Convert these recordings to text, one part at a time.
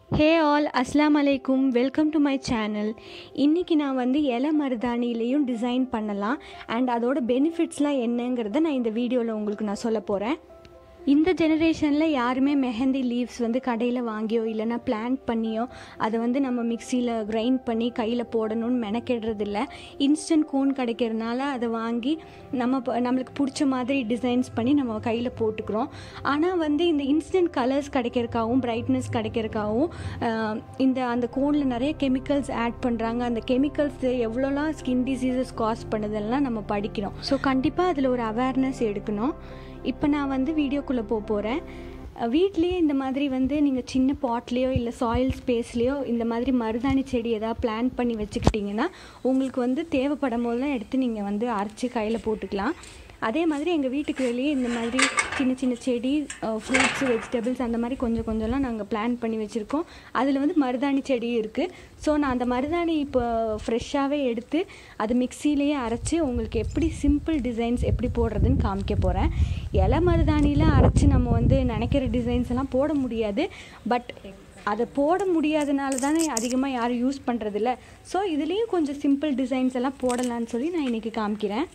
hey all அஸ்லாம் அலைக்கும் welcome to my channel இன்றைக்கி நான் வந்து இலை மருதாணிலையும் டிசைன் பண்ணலாம் அண்ட் அதோட பெனிஃபிட்ஸ்லாம் என்னங்கிறத நான் இந்த வீடியோவில் உங்களுக்கு நான் சொல்ல போகிறேன் இந்த ஜெனரேஷனில் யாருமே மெஹந்தி லீவ்ஸ் வந்து கடையில் வாங்கியோ இல்லைன்னா பிளான்ட் பண்ணியோ அதை வந்து நம்ம மிக்சியில் கிரைண்ட் பண்ணி கையில் போடணும்னு மெனக்கெடுறதில்ல இன்ஸ்டன்ட் கோன் கிடைக்கிறதுனால அதை வாங்கி நம்ம ப- நம்மளுக்கு பிடிச்ச மாதிரி டிசைன்ஸ் பண்ணி நம்ம கையில் போட்டுக்கிறோம் ஆனால் வந்து இந்த இன்ஸ்டன்ட் கலர்ஸ் கிடைக்கிறதுக்காகவும் பிரைட்னஸ் கிடைக்கிறதுக்காகவும் ஆஹ், இந்த அந்த கோனில் நிறைய கெமிக்கல்ஸ் ஆட் பண்ணுறாங்க அந்த கெமிக்கல்ஸ் எவ்வளோலாம் ஸ்கின் டிசீசஸ் காஸ் பண்ணுதெல்லாம் நம்ம படிக்கிறோம் ஸோ கண்டிப்பாக அதில் ஒரு அவேர்னஸ் எடுக்கணும் இப்போ நான் வந்து வீடியோக்குள்ளே போக போகிறேன் வீட்லேயே இந்த மாதிரி வந்து நீங்கள் சின்ன பாட்லேயோ இல்லை சாயில் ஸ்பேஸ்லேயோ இந்த மாதிரி மருதாணி செடி ஏதாவது பிளான் பண்ணி வச்சுக்கிட்டிங்கன்னா உங்களுக்கு வந்து தேவைப்படும் போதெல்லாம் எடுத்து நீங்கள் வந்து அரைச்சி கையில் போட்டுக்கலாம் அதே மாதிரி எங்கள் வீட்டுக்கு வெளியே இந்த மாதிரி சின்ன சின்ன செடி ஃப்ரூட்ஸ் வெஜிடபிள்ஸ் அந்த மாதிரி கொஞ்சம் கொஞ்சம்லாம் நாங்கள் பிளான் பண்ணி வச்சுருக்கோம் அதில் வந்து மருதாணி செடி இருக்குது ஸோ நான் அந்த மருதாணி இப்போ ஃப்ரெஷ்ஷாகவே எடுத்து அது மிக்சிலேயே அரைச்சி உங்களுக்கு எப்படி சிம்பிள் டிசைன்ஸ் எப்படி போடுறதுன்னு காமிக்க போகிறேன் இலை மருதாணியில் அரைச்சி நம்ம வந்து நினைக்கிற டிசைன்ஸ் எல்லாம் போட முடியாது பட் அதை போட முடியாதனால தானே அதிகமாக யாரும் யூஸ் பண்ணுறதில்ல ஸோ இதுலேயும் கொஞ்சம் சிம்பிள் டிசைன்ஸ் எல்லாம் போடலான்னு சொல்லி நான் இன்றைக்கி காமிக்கிறேன்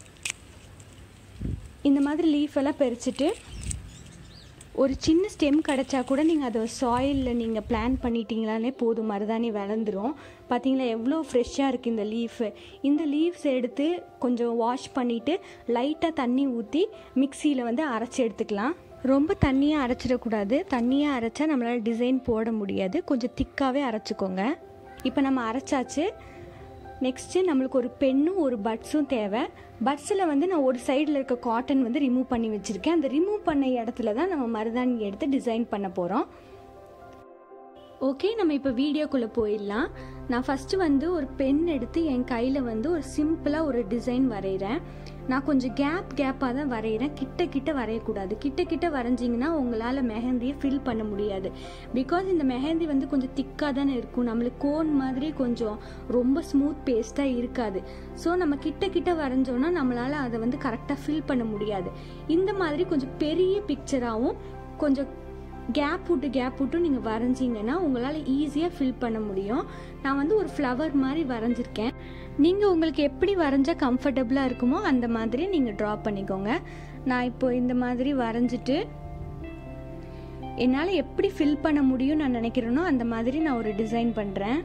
இந்த மாதிரி லீஃப் எல்லாம் பறிச்சுட்டு ஒரு சின்ன ஸ்டெம் கிடச்சா கூட நீங்கள் அதை சாயிலில் நீங்கள் பிளான் பண்ணிட்டீங்களானே போதும் மருதாணி வளர்ந்துரும் பார்த்தீங்களா எவ்வளோ ஃப்ரெஷ்ஷாக இருக்குது இந்த லீஃபு இந்த லீவ்ஸ் எடுத்து கொஞ்சம் வாஷ் பண்ணிவிட்டு லைட்டாக தண்ணி ஊற்றி மிக்சியில் வந்து அரைச்சி எடுத்துக்கலாம் ரொம்ப தண்ணியாக அரைச்சிடக்கூடாது தண்ணியாக அரைச்சா நம்மளால் டிசைன் போட முடியாது கொஞ்சம் திக்காகவே அரைச்சிக்கோங்க இப்போ நம்ம அரைச்சாச்சு நெக்ஸ்ட்டு நம்மளுக்கு ஒரு பென்னும் ஒரு பட்ஸும் தேவை பட்ஸில் வந்து நான் ஒரு சைடில் இருக்க காட்டன் வந்து ரிமூவ் பண்ணி வச்சுருக்கேன் அந்த ரிமூவ் பண்ண இடத்துல தான் நம்ம மருதாணி எடுத்து டிசைன் பண்ண போகிறோம் ஓகே நம்ம இப்போ வீடியோக்குள்ளே போயிடலாம் நான் ஃபஸ்ட்டு வந்து ஒரு பென் எடுத்து என் கையில் வந்து ஒரு சிம்பிளாக ஒரு டிசைன் வரைகிறேன் நான் கொஞ்சம் கேப் கேப்பாக தான் வரைகிறேன் கிட்ட கிட்ட வரையக்கூடாது கிட்ட கிட்ட வரைஞ்சிங்கன்னா உங்களால் மெஹந்தியை ஃபில் பண்ண முடியாது பிகாஸ் இந்த மெஹந்தி வந்து கொஞ்சம் திக்காக தானே இருக்கும் நம்மளுக்கு கோன் மாதிரி கொஞ்சம் ரொம்ப ஸ்மூத் பேஸ்ட்டாக இருக்காது ஸோ நம்ம கிட்ட கிட்ட வரைஞ்சோன்னா நம்மளால் அதை வந்து கரெக்டாக ஃபில் பண்ண முடியாது இந்த மாதிரி கொஞ்சம் பெரிய பிக்சராகவும் கொஞ்சம் கேப் விட்டு கேப் விட்டு நீங்கள் வரைஞ்சிங்கன்னா உங்களால் ஈஸியாக ஃபில் பண்ண முடியும் நான் வந்து ஒரு ஃப்ளவர் மாதிரி வரைஞ்சிருக்கேன் நீங்கள் உங்களுக்கு எப்படி வரைஞ்சா கம்ஃபர்டபுளாக இருக்குமோ அந்த மாதிரி நீங்கள் ட்ரா பண்ணிக்கோங்க நான் இப்போ இந்த மாதிரி வரைஞ்சிட்டு என்னால் எப்படி ஃபில் பண்ண முடியும் நான் நினைக்கிறேனோ அந்த மாதிரி நான் ஒரு டிசைன் பண்ணுறேன்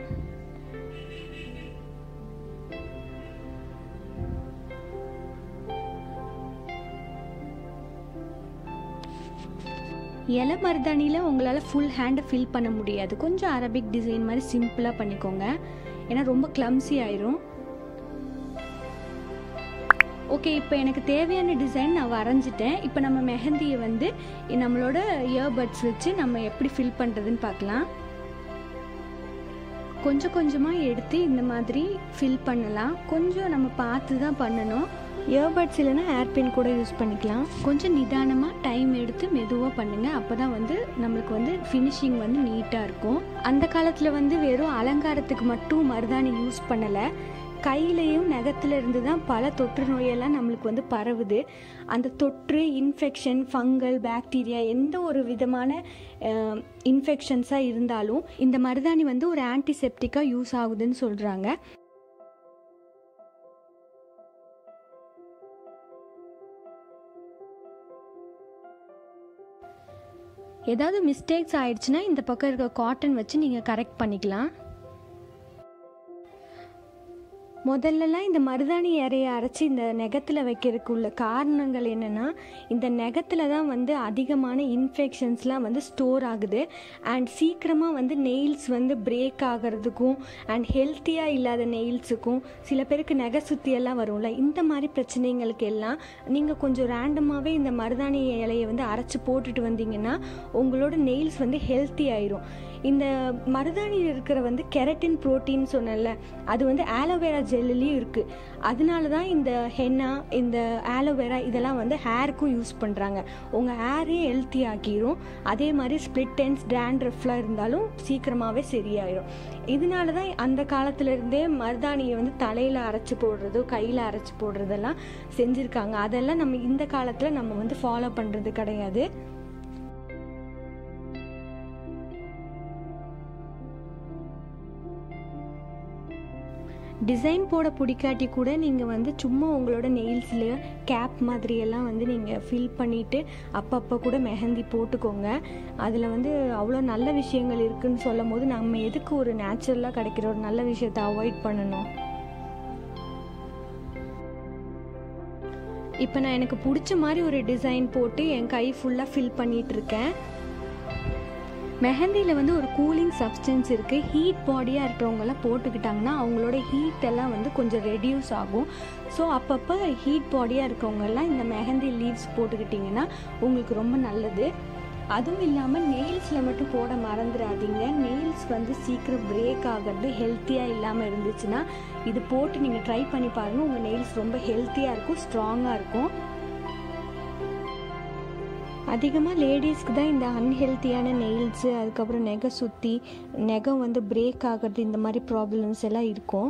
இலை மருதாணியில் உங்களால் ஃபுல் ஹேண்டை ஃபில் பண்ண முடியாது கொஞ்சம் அரபிக் டிசைன் மாதிரி சிம்பிளாக பண்ணிக்கோங்க ஏன்னா ரொம்ப கிளம்ஸி ஆயிரும் ஓகே இப்போ எனக்கு தேவையான டிசைன் நான் வரைஞ்சிட்டேன் இப்போ நம்ம மெஹந்தியை வந்து நம்மளோட இயர்பட்ஸ் வச்சு நம்ம எப்படி ஃபில் பண்ணுறதுன்னு பார்க்கலாம் கொஞ்சம் கொஞ்சமாக எடுத்து இந்த மாதிரி ஃபில் பண்ணலாம் கொஞ்சம் நம்ம பார்த்து தான் பண்ணணும் இயர்பட்ஸ் இல்லைன்னா ஏர்பின் கூட யூஸ் பண்ணிக்கலாம் கொஞ்சம் நிதானமாக டைம் எடுத்து மெதுவாக பண்ணுங்கள் அப்போ தான் வந்து நம்மளுக்கு வந்து ஃபினிஷிங் வந்து நீட்டாக இருக்கும் அந்த காலத்தில் வந்து வெறும் அலங்காரத்துக்கு மட்டும் மருதாணி யூஸ் பண்ணலை கையிலையும் நகத்துல இருந்து தான் பல தொற்று நோயெல்லாம் நம்மளுக்கு வந்து பரவுது அந்த தொற்று இன்ஃபெக்ஷன் ஃபங்கல் பாக்டீரியா எந்த ஒரு விதமான இன்ஃபெக்ஷன்ஸாக இருந்தாலும் இந்த மருதாணி வந்து ஒரு ஆன்டிசெப்டிக்காக யூஸ் ஆகுதுன்னு சொல்கிறாங்க ஏதாவது மிஸ்டேக்ஸ் ஆயிடுச்சுன்னா இந்த பக்கம் இருக்க காட்டன் வச்சு நீங்கள் கரெக்ட் பண்ணிக்கலாம் முதல்லலாம் இந்த மருதாணி இறைய அரைச்சி இந்த நெகத்தில் வைக்கிறதுக்கு உள்ள காரணங்கள் என்னென்னா இந்த நெகத்தில் தான் வந்து அதிகமான இன்ஃபெக்ஷன்ஸ்லாம் வந்து ஸ்டோர் ஆகுது அண்ட் சீக்கிரமாக வந்து நெயில்ஸ் வந்து பிரேக் ஆகிறதுக்கும் அண்ட் ஹெல்த்தியாக இல்லாத நெயில்ஸுக்கும் சில பேருக்கு நகை சுத்தியெல்லாம் வரும்ல இந்த மாதிரி பிரச்சனைங்களுக்கு எல்லாம் நீங்கள் கொஞ்சம் ரேண்டமாகவே இந்த மருதாணி இலையை வந்து அரைச்சி போட்டுட்டு வந்தீங்கன்னா உங்களோட நெயில்ஸ் வந்து ஹெல்த்தி ஆயிரும் இந்த மருதாணியில் இருக்கிற வந்து கெரட்டின் புரோட்டீன் சொன்னேன்ல அது வந்து ஆலோவேரா ஜெல்லுலேயும் இருக்குது அதனால தான் இந்த ஹென்னா இந்த ஆலோவேரா இதெல்லாம் வந்து ஹேருக்கும் யூஸ் பண்ணுறாங்க உங்கள் ஹேரே ஹெல்த்தி ஆக்கிரும் அதே மாதிரி ஸ்ப்ளிட் என்ஸ் டேண்ட்ரஃப்லாம் இருந்தாலும் சீக்கிரமாகவே சரியாயிரும் இதனால தான் அந்த காலத்துல இருந்தே மருதாணியை வந்து தலையில் அரைச்சி போடுறதோ கையில் அரைச்சி போடுறதெல்லாம் செஞ்சுருக்காங்க அதெல்லாம் நம்ம இந்த காலத்தில் நம்ம வந்து ஃபாலோ பண்ணுறது கிடையாது டிசைன் போட பிடிக்காட்டி கூட நீங்கள் வந்து சும்மா உங்களோட நெயில்ஸ்லேயே கேப் மாதிரியெல்லாம் வந்து நீங்கள் ஃபில் பண்ணிவிட்டு அப்பப்போ கூட மெஹந்தி போட்டுக்கோங்க அதில் வந்து அவ்வளோ நல்ல விஷயங்கள் இருக்குதுன்னு சொல்லும் போது நம்ம எதுக்கு ஒரு நேச்சுரலாக கிடைக்கிற ஒரு நல்ல விஷயத்தை அவாய்ட் பண்ணணும் இப்போ நான் எனக்கு பிடிச்ச மாதிரி ஒரு டிசைன் போட்டு என் கை ஃபுல்லாக ஃபில் பண்ணிகிட்டு இருக்கேன் மெஹந்தியில் வந்து ஒரு கூலிங் சப்ஸ்டன்ஸ் இருக்குது ஹீட் பாடியாக இருக்கிறவங்கெல்லாம் போட்டுக்கிட்டாங்கன்னா அவங்களோட ஹீட் எல்லாம் வந்து கொஞ்சம் ரெடியூஸ் ஆகும் ஸோ அப்பப்போ ஹீட் பாடியாக இருக்கவங்கெல்லாம் இந்த மெஹந்தி லீவ்ஸ் போட்டுக்கிட்டிங்கன்னா உங்களுக்கு ரொம்ப நல்லது அதுவும் இல்லாமல் நெயில்ஸில் மட்டும் போட மறந்துடாதீங்க நெயில்ஸ் வந்து சீக்கிரம் பிரேக் ஆகிறது ஹெல்த்தியாக இல்லாமல் இருந்துச்சுன்னா இது போட்டு நீங்கள் ட்ரை பண்ணி பாருங்கள் உங்கள் நெயில்ஸ் ரொம்ப ஹெல்த்தியாக இருக்கும் ஸ்ட்ராங்காக இருக்கும் அதிகமாக லேடிஸ்க்கு தான் இந்த அன்ஹெல்த்தியான நெயில்ஸு அதுக்கப்புறம் நெகை சுற்றி நெகம் வந்து பிரேக் ஆகிறது இந்த மாதிரி ப்ராப்ளம்ஸ் எல்லாம் இருக்கும்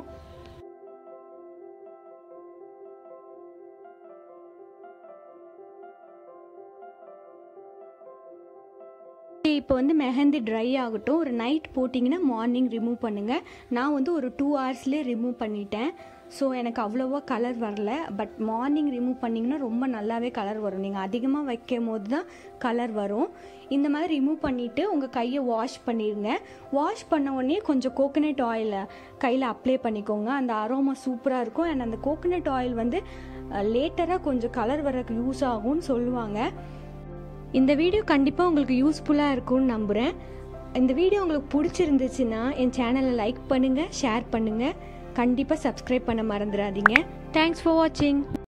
இப்போ வந்து மெஹந்தி ட்ரை ஆகட்டும் ஒரு நைட் போட்டிங்கன்னா மார்னிங் ரிமூவ் பண்ணுங்கள் நான் வந்து ஒரு டூ ஹவர்ஸ்லேயே ரிமூவ் பண்ணிட்டேன் ஸோ எனக்கு அவ்வளோவா கலர் வரல பட் மார்னிங் ரிமூவ் பண்ணிங்கன்னா ரொம்ப நல்லாவே கலர் வரும் நீங்கள் அதிகமாக வைக்கும் போது தான் கலர் வரும் இந்த மாதிரி ரிமூவ் பண்ணிவிட்டு உங்கள் கையை வாஷ் பண்ணிடுங்க வாஷ் பண்ண உடனே கொஞ்சம் கோகனட் ஆயிலை கையில் அப்ளை பண்ணிக்கோங்க அந்த அரோமா சூப்பராக இருக்கும் அண்ட் அந்த கோகனட் ஆயில் வந்து லேட்டராக கொஞ்சம் கலர் வரக்கு யூஸ் ஆகும்னு சொல்லுவாங்க இந்த வீடியோ கண்டிப்பாக உங்களுக்கு யூஸ்ஃபுல்லாக இருக்கும்னு நம்புகிறேன் இந்த வீடியோ உங்களுக்கு பிடிச்சிருந்துச்சுன்னா என் சேனலை லைக் பண்ணுங்கள் ஷேர் பண்ணுங்கள் கண்டிப்பாக சப்ஸ்கிரைப் பண்ண மறந்துடாதீங்க தேங்க்ஸ் ஃபார் வாட்சிங்